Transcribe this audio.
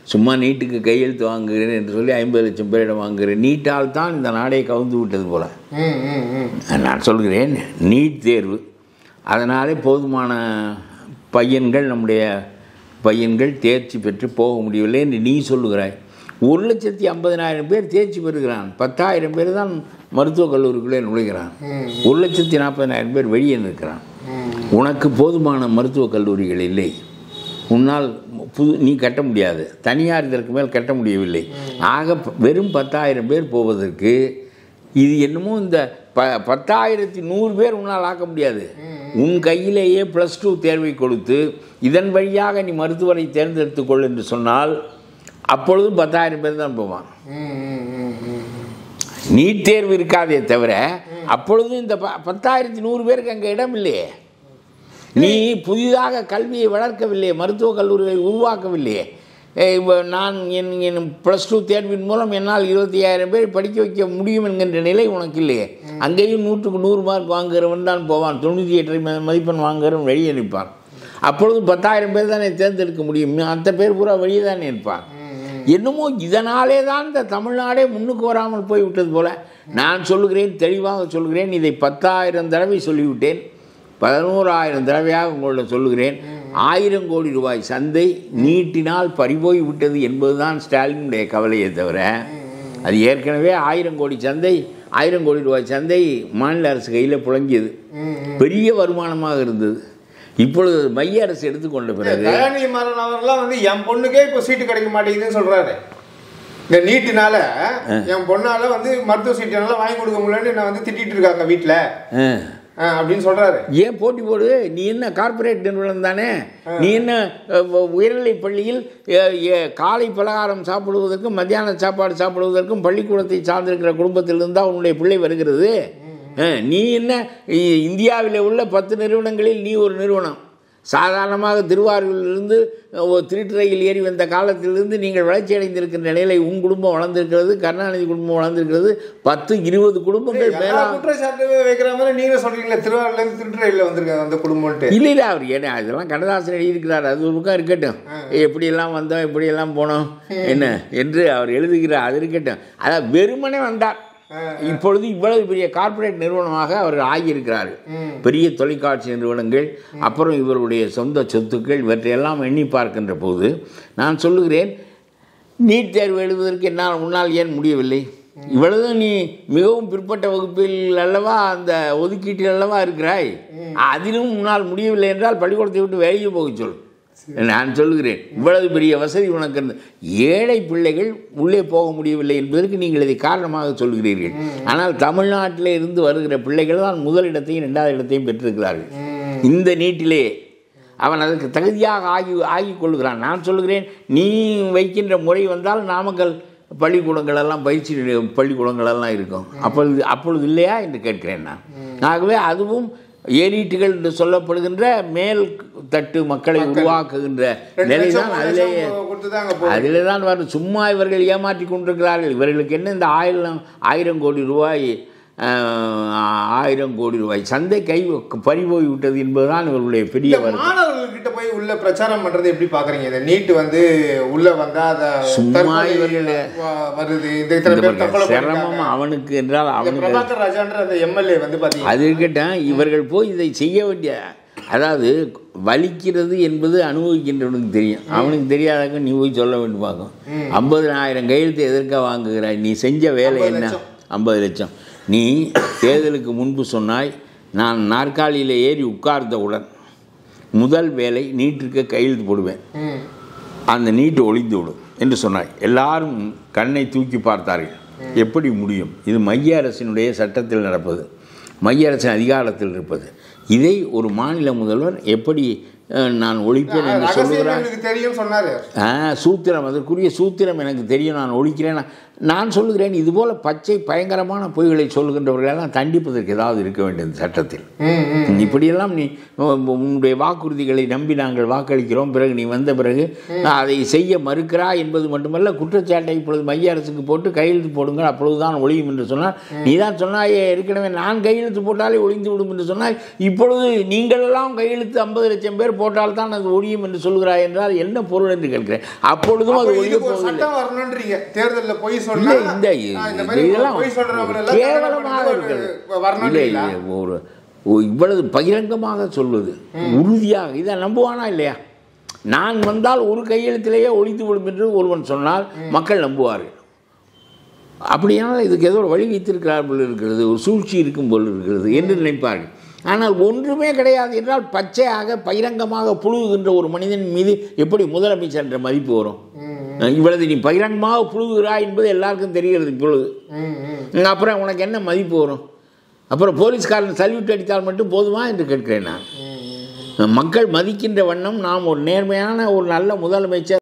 சும்மா நீட்டுக்கு கையெழுத்து வாங்குகிறேன் என்று சொல்லி ஐம்பது லட்சம் பேரிடம் வாங்குகிறேன் நீட்டால் தான் இந்த நாடே கவுந்து விட்டது போல ம் ம் ம் நான் சொல்கிறேன் நீட் தேர்வு அதனாலே போதுமான பையன்கள் நம்முடைய பையன்கள் தேர்ச்சி பெற்று போக முடியவில்லை என்று நீ சொல்லுகிறாய் ஒரு லட்சத்தி ஐம்பதினாயிரம் பேர் தேர்ச்சி பெறுகிறான் பத்தாயிரம் பேர் தான் மருத்துவக் கல்லூரிக்குள்ளே நுழைகிறான் ஒரு லட்சத்தி நாற்பதினாயிரம் பேர் வெளியே நிற்கிறான் உனக்கு போதுமான மருத்துவக் கல்லூரிகள் இல்லை உன்னால் புது நீ கட்ட முடியாது தனியார் இதற்கு மேல் கட்ட முடியவில்லை ஆக ப- வெறும் பத்தாயிரம் பேர் போவதற்கு இது என்னமோ இந்த ப பத்தாயிரத்தி நூறு பேர் உன்னால் ஆக்க முடியாது உன் கையிலேயே ப்ளஸ் டூ தேர்வை கொடுத்து இதன் வழியாக நீ மருத்துவரை தேர்ந்தெடுத்துக்கொள் என்று சொன்னால் அப்பொழுதும் பத்தாயிரம் பேர் தான் போவான் ம் ம் ம் ம் நீட் தேர்வு இருக்காதே தவிர அப்பொழுதும் இந்த ப பத்தாயிரத்தி நூறு பேருக்கு அங்கே இடம் இல்லையே நீ புதிதாக கல்வியை வளர்க்கவில்லையே மருத்துவக் கல்லூரிகளை உருவாக்கவில்லையே ஏய், இப்ப நான் என் என் ப்ளஸ் டூ தேர்வின் மூலம் என்னால் இருபத்தி ஐயாயிரம் பேர் படிக்க வைக்க முடியும் என்கின்ற நிலை உனக்கு இல்லையே அங்கேயும் நூற்றுக்கு நூறு மார்க் வாங்குகிறவன் தான் போவான் தொண்ணூற்றி எட்டு ம- மதிப்பெண் வாங்குகிறவன் வெளியே நிற்பான் அப்பொழுதும் பத்தாயிரம் பேர் தானே தேர்ந்தெடுக்க முடியும் மற்ற பேர் பூரா வெளியே தானே இருப்பான் என்னமோ இதனாலே தான் இந்த தமிழ்நாடே முன்னுக்கு வராமல் போய்விட்டது போல நான் சொல்லுகிறேன் தெளிவாக சொல்லுகிறேன் இதை பத்தாயிரம் தடவை சொல்லிவிட்டேன் பதினோராயிரம் தடவையாக உங்களிடம் சொல்லுகிறேன் ஆயிரம் கோடி ரூபாய் சந்தை நீட்டினால் பறிபோய் விட்டது என்பதுதான் ஸ்டாலினுடைய கவலையே தவிர அது ஏற்கனவே ஆயிரம் கோடி சந்தை ஆயிரம் கோடி ரூபாய் சந்தை மாநில அரசு கையில் புழங்கியது பெரிய வருமானமாக இருந்தது இப்பொழுது மைய அரசு எடுத்துக்கொண்ட பிறகு தயாநிதி மாறன் அவர்லாம் வந்து என் பொண்ணுக்கே இப்போ சீட்டு கிடைக்க மாட்டேங்குதுன்னு சொல்றாரு இந்த நீட்டுனால என் பொண்ணால வந்து மருத்துவ சீட்டு என்னால வாங்கி கொடுக்க முடியலன்னு நான் வந்து திட்டிட்டு இருக்காங்க வீட்டில் ஆ அப்படின்னு சொல்றாரு ஏன் போட்டி போடு நீ என்ன கார்ப்பரேட் நிறுவனம் தானே நீ என்ன அஹ், உ- உயர்நிலைப் பள்ளியில் அஹ், எ- காலை பலகாரம் சாப்பிடுவதற்கும் மத்தியான சாப்பாடு சாப்பிடுவதற்கும் பள்ளிக்கூடத்தை சார்ந்திருக்கிற குடும்பத்திலிருந்து தான் உன்னுடைய பிள்ளை வருகிறது அஹ், நீ என்ன இ- இந்தியாவில் உள்ள பத்து நிறுவனங்களில் நீ ஒரு நிறுவனம் சாதாரணமாக திருவாரூரிலிருந்து அஹ், ஒரு திருட்டுறையில் ஏறி வந்த காலத்திலிருந்து நீங்கள் வளர்ச்சி அடைந்திருக்கின்ற நிலையில் உன் குடும்பம் வளர்ந்திருக்கிறது கருணாநிதி குடும்பம் வளர்ந்திருக்கிறது பத்து இருபது குடும்பங்கள் எல்லா மேலா குற்றச்சாட்டு வைக்கிற மாதிரி நீங்க சொல்றீங்களே திருவாரூர்ல இருந்து திருட்டுறையில் வந்திருக்காங்க அந்த குடும்பம்ட்டு இல்லை இல்லை அவர் ஏன்னா இதெல்லாம் கண்ணதாசன் எழுதியிருக்கிறார் அது ஒரு பக்கம் இருக்கட்டும் எப்படியெல்லாம் வந்தோம் எப்படியெல்லாம் போனோம் என்ன என்று அவர் எழுதுகிறார் அது இருக்கட்டும் அதான் வெறுமனே வந்தார் இப்பொழுது இவ்வளவு பெரிய கார்ப்பரேட் நிறுவனமாக அவர் ஆகியிருக்கிறார்கள் பெரிய தொலைக்காட்சி நிறுவனங்கள் அப்புறம் இவருடைய சொந்த சொத்துக்கள் இவற்றையெல்லாம் எண்ணி பார்க்கின்ற போது நான் சொல்லுகிறேன் நீட் தேர்வு எழுதுவதற்கு என்னால் உன்னால் ஏன் முடியவில்லை இவ்வளவு நீ மிகவும் பிற்பட்ட வகுப்பில் அல்லவா அந்த ஒதுக்கீட்டில் அல்லவா இருக்கிறாய் அதிலும் உன்னால் முடியவில்லை என்றால் பள்ளிக்கூடத்தை விட்டு வெளியே போக சொல் நான் சொல்லுகிறேன் இவ்வளவு பெரிய வசதி உனக்கு இருந்த ஏழை பிள்ளைகள் உள்ளே போக முடியவில்லை என்பதற்கு நீங்கள் இதை காரணமாக சொல்கிறீர்கள் ஆனால் தமிழ்நாட்டிலே இருந்து வருகிற பிள்ளைகள் தான் முதல் இடத்தையும் இரண்டாவது இடத்தையும் பெற்றிருக்கிறார்கள் இந்த நீட்டிலே அவன் அதற்கு தகுதியாக ஆகி ஆகிக் கொள்கிறான் நான் சொல்லுகிறேன் நீ வைக்கின்ற முறை வந்தால் நாமக்கல் பள்ளிக்கூடங்கள் எல்லாம் பயிற்சி நிலைய- பள்ளிக்கூடங்கள் எல்லாம் இருக்கும் அப்பொழுது அப்பொழுது இல்லையா என்று கேட்கிறேன் நான் ஆகவே அதுவும் ஏலீட்டுகள் என்று சொல்லப்படுகின்ற மேல் தட்டு மக்களை உருவாக்குகின்ற ரெண்டு நிலைதான் லட்சம் அதிலேயே கொடுத்து தான் அங்கே அதிலே தான் வரும் சும்மா இவர்கள் ஏமாற்றி கொண்டிருக்கிறார்கள் இவர்களுக்கு என்ன இந்த ஆயிரம் ஆயிரம் கோடி ரூபாய் ஆஹ், ஆயிரம் கோடி ரூபாய் சந்தை கை பறி போய் விட்டது என்பதுதான் இவர்களுடைய பெரிய இந்த வருத்தம் மாணவர்கள்கிட்ட போய் உள்ள பிரச்சாரம் பண்றது எப்படி பாக்குறீங்க இந்த நீட் வந்து உள்ள வந்தா அத சும்மா தற்கொலை இவர்கள் வ- வருது இந்த இத்தனை பேர் தற்கொலை சிரமம் பண்ணிருக்காங்க. அவனுக்கு என்றால் இந்த அவனுக்கு பிரபாகர் ராஜான்ற அந்த எம்எல்ஏ வந்து பாத்தீங்கன்னா அது இருக்கட்டும் இவர்கள் போய் இதை செய்ய வேண்டிய அதாவது வலிக்கிறது என்பது அனுபவிக்கின்றவனுக்கு தெரியும் அவனுக்கு தெரியாதாக்க நீ போய் சொல்ல வேண்டுமாக்கும் ஐம்பதனாயிரம் கையெழுத்து எதற்காக வாங்குகிறாய் நீ செஞ்ச வேலை என்ன ஐம்பது லட்சம் நீ தேர்தலுக்கு முன்பு சொன்னாய் நான் நாற்காலியில் ஏறி உட்கார்ந்தவுடன் முதல் வேலை நீட்டிற்கு கையெழுத்து போடுவேன் ம். அந்த நீட்டு ஒளிந்து விடும் என்று சொன்னாய் எல்லாரும் கண்ணை தூக்கி பார்த்தார்கள் எப்படி முடியும் இது மைய அரசினுடைய சட்டத்தில் நடப்பது மைய அரசின் அதிகாரத்தில் இருப்பது இதை ஒரு மாநில முதல்வர் எப்படி அஹ், நான் ஒழிப்பேன் என்று ரகசியம் சொல்லுகிறார் எனக்கு தெரியும் சொன்னாரு ஆ சூத்திரம் அதற்குரிய சூத்திரம் எனக்கு தெரியும் நான் ஒழிக்கிறேன் நான் சொல்லுகிறேன் இதுபோல பச்சை பயங்கரமான பொய்களை சொல்லுகின்றவர்களெல்லாம் தண்டிப்பதற்கு ஏதாவது இருக்க வேண்டியது சட்டத்தில் ம், ம். இப்படியெல்லாம் நீ உ- உன்னுடைய வாக்குறுதிகளை நம்பி நாங்கள் வாக்களிக்கிறோம் பிறகு நீ வந்த பிறகு அதை செய்ய மறுக்கிறாய் என்பது மட்டுமல்ல குற்றச்சாட்டை இப்பொழுது மைய அரசுக்கு போட்டு கையெழுத்து போடுங்கள் அப்பொழுதுதான் ஒழியும் என்று சொன்னால் நீ தான் சொன்னாயே ஏற்கனவே நான் கையெழுத்து போட்டாலே ஒழிந்து விடும் என்று சொன்னாய் இப்பொழுது நீங்களெல்லாம் கையெழுத்து ஐம்பது லட்சம் பேர் கோஷங்கள் போட்டால் தான் அது ஒழியும் என்று சொல்கிறாய் என்றால் என்ன பொருள் என்று கேட்கிறேன் அப்பொழுதும் அது அப்ப ஒழிய இதுக்கு ஒரு போவதில்லை சட்டம் வரணும்ன்றீங்க தேர்தல்ல பொய் சொன்னா இல்லை இந்த ஆ, இந்த மாதிரி இதெல்லாம் பொய் சொல்றவங்க எல்லாம் கேவலமாக தண்டனை இருக்கிறது பண்ணி ஒரு வரணும் இல்லை இல்லைங்களா? இல்லை, ஒரு ஒரு இவ்வளவு பகிரங்கமாக சொல்வது உறுதியாக இதை நம்புவானா இல்லையா நான் வந்தால் ஒரு கையெழுத்திலேயே ஒழித்து விடும் என்று ஒருவன் சொன்னால் மக்கள் நம்புவார்கள் அப்படியானால் இதுக்கு ஏதோ ஒரு வழி வைத்திருக்கிறார் போல் இருக்கிறது ஒரு சூழ்ச்சி இருக்கும் போல் இருக்கிறது என்று நினைப்பார்கள் ஆனால் ஒன்றுமே கிடையாது என்றால் பச்சையாக பகிரங்கமாக புழுகுகின்ற ஒரு மனிதன் மீது எப்படி முதலமைச்சர் என்ற மதிப்பு வரும் இவ்வளவு நீ பகிரங்கமாக புழுகுகிறாய் என்பது எல்லாருக்கும் தெரிகிறது இப்பொழுது ம், ம். அப்புறம் உனக்கு என்ன மதிப்பு வரும் அப்புறம் போலீஸ்காரன் சல்யூட் அடித்தால் மட்டும் போதுமா என்று கேட்கிறேன் நான் மக்கள் மதிக்கின்ற வண்ணம் நாம் ஒரு நேர்மையான ஒரு நல்ல முதலமைச்சர்